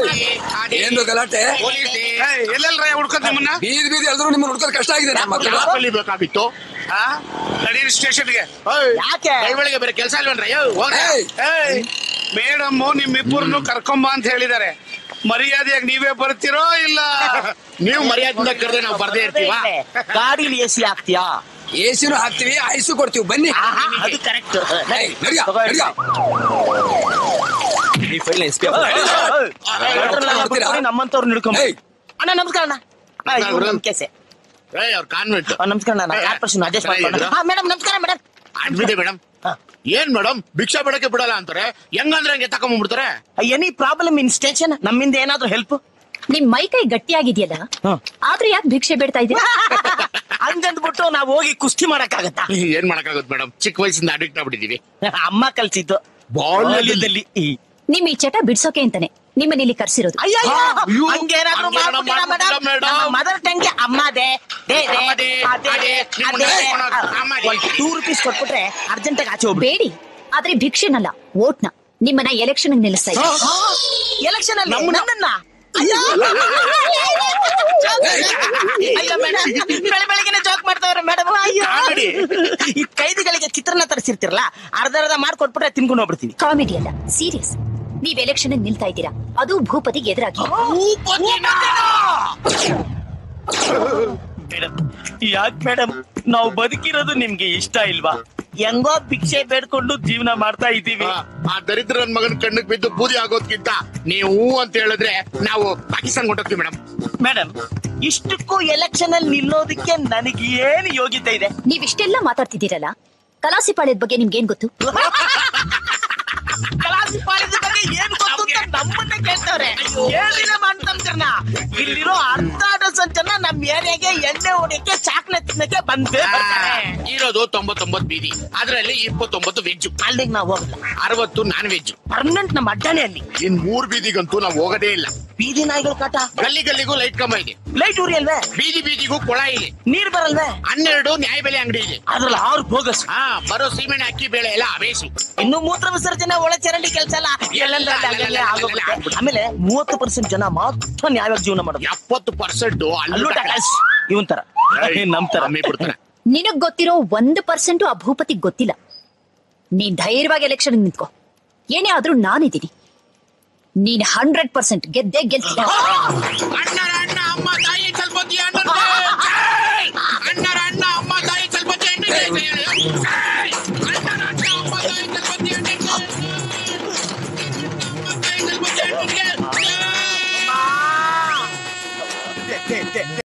ಏನು ಗಲಾಟೆ ಎಲ್ಲೆಲ್ರ ಹುಡ್ಕೊಂಡ್ ನಿಮ್ಮನ್ನ ಬೀದಿ ಬೀದಿ ಎಲ್ರು ನಿಮ್ಮನ್ನ ಹುಡ್ಕೋದ್ ಕಷ್ಟ ಆಗಿದೆ ನಮ್ಮ ಮಕ್ಕಳು ಕಲಿಬೇಕಾಗಿತ್ತು ಆ? ನಡೀರಿ ಸ್ಟೇಷನ್ಗೆ ಯಾಕೆ ಬೆಳಗ್ಗೆ ಬೇರೆ ಕೆಲಸ ಇಲ್ವೇನ್ರ ಏಯ್, ಮೇಡಮ್ ನಿಮ್ಮಿಬ್ಬರನ್ನು ಕರ್ಕೊಂಬ ಅಂತ ಹೇಳಿದ್ದಾರೆ ಮರ್ಯಾದೆಯಾಗಿ ನೀವೇ ಬರ್ತಿರೋ ಇಲ್ಲ ನೀವು ಮರ್ಯಾದಿಂದ ಕರೆದ್ರೆ ನಾವು ಬರ್ದೇ ಇರ್ತೀವ ಗಾಡಿಲಿ ಎ ಸಿ ಹಾಕ್ತೀಯಾ ಎಸಿನೂ ಹಾಕ್ತಿವಿ ಐಸು ಕೊಡ್ತೀವಿ ಬನ್ನಿ ಆಹಾ, ಅದು ಕರೆಕ್ಟ್ ಏಯ್, ನಡ್ಯ, ನಡ್ಯ. ನಮ್ಮಂತವ್ರು ನಿಡ್ಕೊಂಡ್ ಏಯ್. ಅಣ್ಣ ನಮಸ್ಕಾರ ಅಣ್ಣ ಆ, ಇವ್ರು ನಮ್ ಕೇಸೆ ಏ ಅವ್ರ ಕಾನ್ವೆಂಟ್ ಆ, ನಮಸ್ಕಾರ ಅಣ್ಣ ಕಾರ್ಪೊರೇಷನ್ ಅಡ್ಜಸ್ಟ್ ಮಾಡ್ಕೊಂಡು ಹಾ ಮೇಡಮ್ ನಮಸ್ಕಾರ ಮೇಡಮ್ ಅಡ್ಬಿದೆ ಮೇಡಮ್ ಏನ್ ಮೇಡಮ್ ಭಿಕ್ಷಾ ಬಿಡಕ್ಕೆ ಬಿಡಲ್ಲ ಅಂತಾರೆ ಹೆಂಗಂದ್ರೆ ಹಂಗೆ ತಕೊಂಡ್ಬಿಡ್ತಾರೆ ಎನಿ ಪ್ರಾಬ್ಲಮ್ ಇನ್ ಸ್ಟೇಷನ್ ನಮ್ಮಿಂದ ಏನಾದ್ರೂ ಹೆಲ್ಪ್ ನಿಮ್ ಮೈ ಕೈ ಗಟ್ಟಿಯಾಗಿದೆಯಲ್ಲ ಹ್ಮ್. ಆದ್ರೂ ಯಾಕೆ ಭಿಕ್ಷೆ ಬೇಡ್ತಾ ಇದೀರಾ ಹಂಗಂದ್ಬಿಟ್ಟು ನಾವ್ ಹೋಗಿ ಕುಸ್ತಿ ಮಾಡಕ್ಕಾಗತ್ತಾ ಏನ್ ಮಾಡಕ್ಕಾಗುತ್ತೆ ಮೇಡಮ್ ಚಿಕ್ಕ ವಯಸ್ಸಿಂದ ಅಡಿಕ್ಟ್ ಆಗ್ಬಿಟ್ಟಿದೀವಿ ಅಮ್ಮ ಕಲ್ಸಿದ್ದು ಬಾಲ್ಯದಲ್ಲಿ ಈ ನಿಮ್ ಈ ಚಟ ಬಿಡ್ಸೋಕೆ ಅಂತಾನೆ ನಿಮ್ಮನ್ನ ಇಲ್ಲಿ ಕರ್ಸಿರೋದು ಅಯ್ಯೋ ಅಯ್ಯೋ. ಹಂಗೇನಾದ್ರೂ ಹಂಗೇನಾದ್ರೂ ಮಾಡ್ಬಿಟ್ಟಿಲ್ಲ madam. ಮದರ್ ಟಂಗೆ ಅಮ್ಮದೆ ದೇ ದೇ, ಅಮ್ಮದೆ, ಅದೇ, ಅದೇ, ಅದೇ, ನಿಮ್ಮನ್ನ ಆ, ಅಮ್ಮದೆ. ಒಂದ್ ಟೂ ರುಪೀಸ್ ಕೊಟ್ಬಿಟ್ರೆ ಅರ್ಜೆಂಟ್ ಆಗಿ ಆಚೆ ಹೋಗ್ಬಿಡಿ ಬೇಡಿ ಆದ್ರೆ ಭಿಕ್ಷೆನಲ್ಲ ವೋಟ್ನ ನಿಮ್ಮನ್ನ ಎಲೆಕ್ಷನ್ ನಿಲ್ಲಿಸ್ತಾ ಇದ್ದೀನಿ ಎಲೆಕ್ಷನ್ ಅಲ್ಲಿ ನನ್ನನ್ನ ಅಯ್ಯೋ ಅಯ್ಯೋ ಮೇಡಮ್ ಬೆಳೆ ಬೆಳಗ್ಗೆನೆ ಜೋಕ್ ಮಾಡ್ತಾವ್ರೆ ಮೇಡಮ್ ಅಯ್ಯೋ ಕಾಮಿಡಿ. ಈ ಕೈದಿಗಳಿಗೆ ಚಿತ್ರಾನ್ನ ತರಿಸಿರ್ತಿರಲ್ಲ ಅರ್ಧ ಅರ್ಧ ಮಾಡ್ಕೊಟ್ಬಿಟ್ರೆ ತಿನ್ಕೊಂಡು ಹೋಗ್ಬಿಡ್ತೀವಿ ಕಾಮಿಡಿ ಅಲ್ಲ ಸೀರಿಯಸ್ ನೀವ್ ಎಲೆಕ್ಷನ್ ನಿಲ್ತಾ ಇದ್ದೀರಾ ಅದು ಭೂಪತಿಗೆ ಎದುರಾಗಿ ಮೇಡಮ್ ಯಾಕೆ ಮೇಡಮ್ ನಾವು ಬದುಕಿರೋದು ನಿಮ್ಗೆ ಇಷ್ಟ ಇಲ್ವಾ ಹೆಂಗೋ ಭಿಕ್ಷೆ ಬೇಡ್ಕೊಂಡು ಜೀವನ ಮಾಡ್ತಾ ಇದ್ದೀವಿ ಆ, ಆ ದರಿದ್ರ ನನ್ ಮಗನ್ ಕಣ್ಣಿಗೆ ಬಿದ್ದು ಬೂದಿ ಆಗೋದ್ಕಿಂತ ನೀವು ಅಂತ ಹೇಳಿದ್ರೆ ನಾವು ಪಾಕಿಸ್ತಾನ್ ಹೊಂಟೋಗ್ತೀವಿ ಮೇಡಮ್ ಮೇಡಮ್ ಇಷ್ಟಕ್ಕೂ ಎಲೆಕ್ಷನ್ ಅಲ್ಲಿ ನಿಲ್ಲೋದಕ್ಕೆ ನನಗೆ ಏನು ಯೋಗ್ಯತೆ ಇದೆ ನೀವಿಷ್ಟೆಲ್ಲ ಮಾತಾಡ್ತಿದ್ದೀರಲ್ಲ ಕಲಾಸಿಪಾಳ್ಯದ ಬಗ್ಗೆ ನಿಮ್ಗೇನ್ ಗೊತ್ತು ಕಲಾಸಿ ಪಾಳ್ಯದ ಬಗ್ಗೆ ಏನ್ ಗೊತ್ತು ಅಂತ ನಮ್ಮನ್ನೇ ಕೇಳ್ತವ್ರೆ ಏನಿದೆ ಮಾಡ್ತಂದ್ರನ ಇಲ್ಲಿರೋ ಅರ್ಧ ಡಜನ್ ಜನ ನಮ್ ಏರಿಯಾಗೆ ಎಣ್ಣೆ ಹೊಡಿಯಕ್ಕೆ ಚಾಕ್ಲೇಟ್ ತಿನ್ನಕ್ಕೆ ಬಂದೇ ಬರ್ತಾರೆ ಇರೋದು ತೊಂಬತ್ತೊಂಬತ್ತು ಬೀದಿ ಅದ್ರಲ್ಲಿ ಇಪ್ಪತ್ತೊಂಬತ್ತು ವೆಜ್ ಅಲ್ಲಿಗೆ ನಾವು ಹೋಗಲ್ಲ ಅರವತ್ತು ನಾನ್ ವೆಜ್ ಪರ್ಮನೆಂಟ್ ನಮ್ಮ ಅಡ್ಡಾನೆ ಅಲ್ಲಿ ಇನ್ ಮೂರ್ ಬೀದಿಗಂತೂ ನಾವು ಹೋಗೋದೇ ಇಲ್ಲ ಬೀದಿ ನಾಯಿಗಳ ಕಾಟ ಗಲ್ಲಿ ಗಲ್ಲಿಗೂ ಲೈಟ್ ಕಂಬ ಇದೆ ಲೈಟ್ ಉರಿ ಅಲ್ವೇ ಬೀದಿ ಬೀದಿಗೂ ಕೊಳ ಇದೆ ನೀರ್ ಬರಲ್ವೇ ಹನ್ನೆರಡು ನ್ಯಾಯಬೆಲೆ ಅಂಗಡಿ ಇದೆ ಅದ್ರಲ್ಲಿ ಆರು ಬೋಗಸ್ ಹಾ ಬರೋ ಸೀಮೆಣ್ಣೆ ಅಕ್ಕಿ ಬೇಳೆ ಎಲ್ಲ ಅವೇಸು ಇನ್ನು ಮೂತ್ರ ವಿಸರ್ಜನೆ ಒಳ ಚರಂಡಿ ಕೆಲಸ ಎಲ್ಲ ಎಲ್ಲೆಲ್ಲ ಅಲ್ಲಲ್ಲೇ ಆಗೋಗುತ್ತೆ. ಆಮೇಲೆ ಮೂವತ್ತು ಪರ್ಸೆಂಟ್ ಜನ ಮಾತ್ರ ನ್ಯಾಯವಾಗಿ ಜೀವನ ಮಾಡೋದು ಎಪ್ಪತ್ತು ಪರ್ಸೆಂಟ್ ಅಲ್ಲೂ ಟಕಾಸ್ ಇವನ್ ತರ ನಮ್ ತರ ಬಿಡ್ತಾರೆ ನಿನಗ್ ಗೊತ್ತಿರೋ ಒಂದು ಪರ್ಸೆಂಟ್ ಆ ಭೂಪತಿಗ್ ಗೊತ್ತಿಲ್ಲ ನೀನ್ ಧೈರ್ಯವಾಗಿ ಎಲೆಕ್ಷನ್ ನಿಂತ್ಕೋ ಏನೇ ಆದ್ರೂ ನಾನಿದ್ದೀನಿ ನೀನ್ ಹಂಡ್ರೆಡ್ ಪರ್ಸೆಂಟ್ ಗೆದ್ದೇ ಗೆಲ್ತೀನಿ ಅಣ್ಣರ ಅಣ್ಣ ಅಮ್ಮ ತಾಯಿ ಚಲ್ಪತಿ ಅಣ್ಣನ ಜೈ! ಅಣ್ಣರ ಅಣ್ಣ ಅಮ್ಮ ತಾಯಿ ಚಲ್ಪತಿ ಅಣ್ಣನ ಜೈ! ಜೈ! ಅಣ್ಣರ ಅಣ್ಣ ಅಮ್ಮ ತಾಯಿ ಚಲ್ಪತಿ ಅಣ್ಣನ ಜೈ! ಅಮ್ಮ ತಾಯಿ ಚಲ್ಪತಿ ಅಣ್ಣನ ಜೈ!